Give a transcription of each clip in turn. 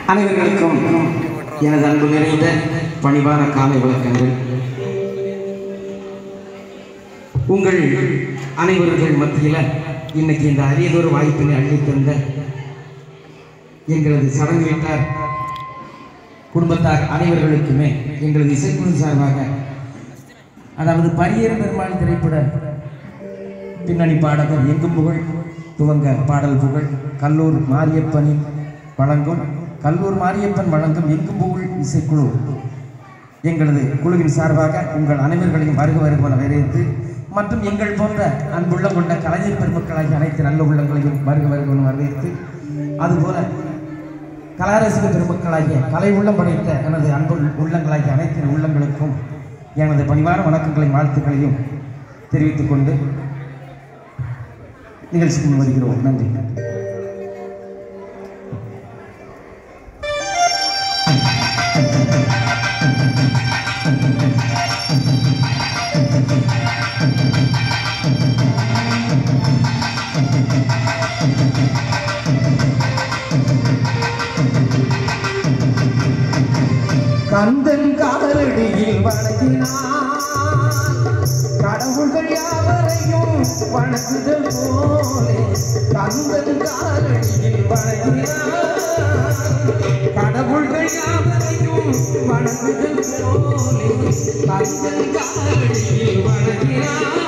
அனைவர்களுக்கும் எனது அன்பு நிறைந்த பணிவான காலை வணக்கங்கள் உங்கள் அனைவர்கள் மத்தியில் இன்னைக்கு இந்த அரியதொரு வாய்ப்பினை அள்ளித் தந்த எங்களது சடங்கு வீட்டார் குடும்பத்தார் அனைவர்களுக்குமே எங்களது இசைக்குழு சார்பாக அதாவது பரியர் பெருமாள் திரைப்பட பின்னணி பாடகர் எங்கும் புகழ் துவங்க பாடல் புகழ் கல்லூர் மாரியப்பனின் வழங்கும் கல்லூர் மாரியப்பன் வழங்கும் எங்கும் புகழ் இசைக்குழு எங்களது குழுவின் சார்பாக உங்கள் அனைவர்களையும் வருக வருக என வரவேற்று மற்றும் எங்கள் போன்ற அன்புள்ளம் கொண்ட கலைஞர் பெருமக்களாகிய அனைத்து நல்ல உள்ளங்களையும் வருக வருக என வரவேற்று அதுபோல கலாரசிக பெருமக்களாகிய கலை உள்ளம் படைத்த எனது அன்பு உள்ளங்களாகிய அனைத்து உள்ளங்களுக்கும் எனது பணிவான வணக்கங்களையும் வாழ்த்துக்களையும் தெரிவித்துக் கொண்டு நிகழ்ச்சிக்கு வருகிறோம் நன்றி கந்தன் காலடியில் வணங்கினான் கடவுள்கள் யாவரையும் வணங்குதல் போலே கந்தன் காலடியில் வணங்கினான் கடவுள்கள் யாவரையும் வணங்குதல் போலே கந்தன் காலடியில் வணங்கினான்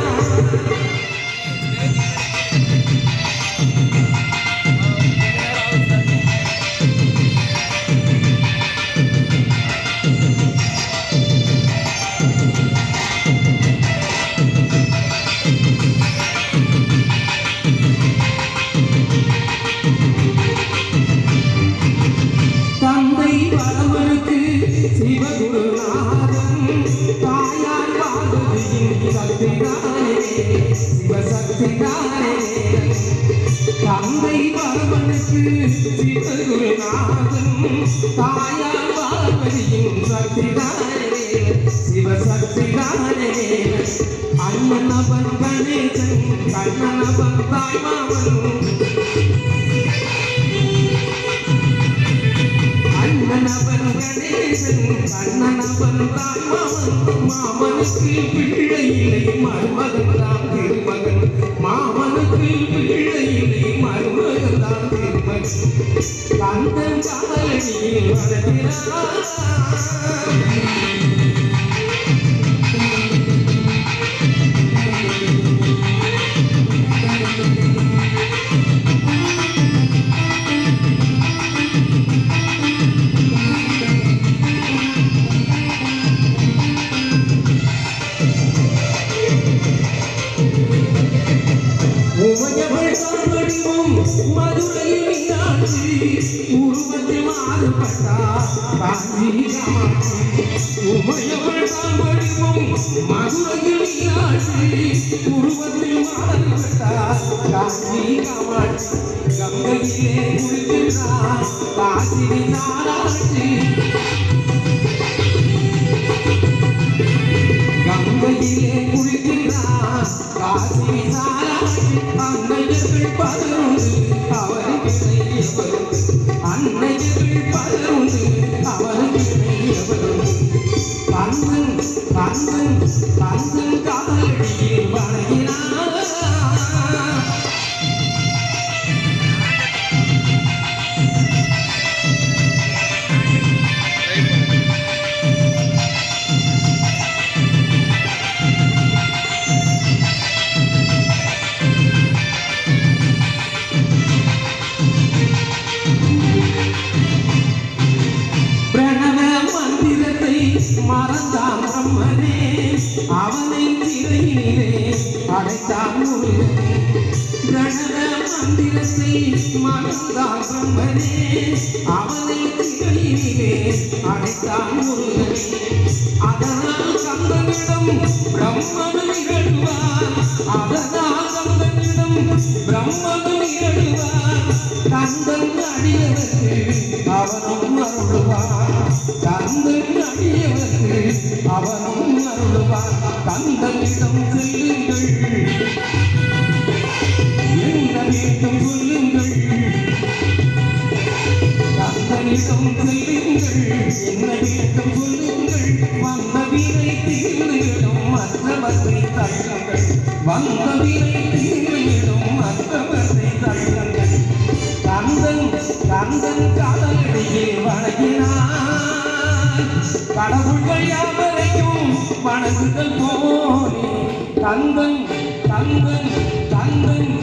தந்தை வரவனுக்கு சிவகுருநாதன் தாயார் பார்வதியின் சக்திதானே சிவசக்திதானே தந்தை வரவனுக்கு சிவகுருநாதன் தாயார் பார்வதியின் சக்திதானே சிவசக்திதானே அண்ணனவன் கணேசன் கண்ணனவன் தாய்மாவன் அண்ணனவன் கணேசன் கண்ணனவன் தாய்மாவன் மாமனுக்கு பிள்ளை இல்லை மருமகன் தான் திருமகன் மாமனுக்கு பிள்ளை இல்லை மருமகன் தான் திருமகன் கந்தன் காலடியில் வளர்கிறான் உமையவள் வடிவம் மதுரையில் மீனாட்சி உருவத்தில் மாறுபட்டா காஞ்சி காமாட்சி உமையவள் வடிவம் மதுரையில் மீனாட்சி உருவத்தில் மாறுபட்டா காஞ்சி காமாட்சி கங்கையிலே குளிக்கிறார் காசினி நாராட்சி கங்கையிலே குளிக்கிறார் காசி விசாலாட்சி அன்னையர்கள் பலருண்டு அவருக்கு இணையவருண்டு அன்னையர்கள் பலருண்டு அவருக்கு இணையவருண்டு கந்தன் கந்தன் கந்தன் காலடியில் வணங்கினார் பிரணவ மந்திரத்தை மறந்தான் பிரம்மனே அவனை திரையிலே அடைத்தான் முருகனே பிரணவ மந்திரத்தை மறந்தான் பிரம்மனே அவனை திரையிலே அடைத்தான் முருகனே அதனால் கந்தனிடம் பிரம்மனு நிகழ்வான் அதனால் கந்தனிடம் பிரம்மனு நிகழ்வான் கந்தன் அடியவருக்கு அவனும் அருள்வான் கந்தன் அடியவருக்கு அவனும் அருள்வான் கந்தனிடம் செல்லுங்கள் என்ன வேண்டும் சொல்லுங்கள் என்னிடம் செல்லுங்கள் என்ன வேண்டும் சொல்லுங்கள் வந்த வீரை தீர்ந்துவிடும் மற்றவற்றை தள்ளுங்கள் வந்த வீரை தீர்ந்துவிடும் மற்றவற்றை தள்ளுங்கள் கந்தன் கந்தன் காதலடியில் வணங்கினான் கடவுள்கள் யாவரையும் வணங்குதல் போலே கந்தன் கந்தன் கந்தன்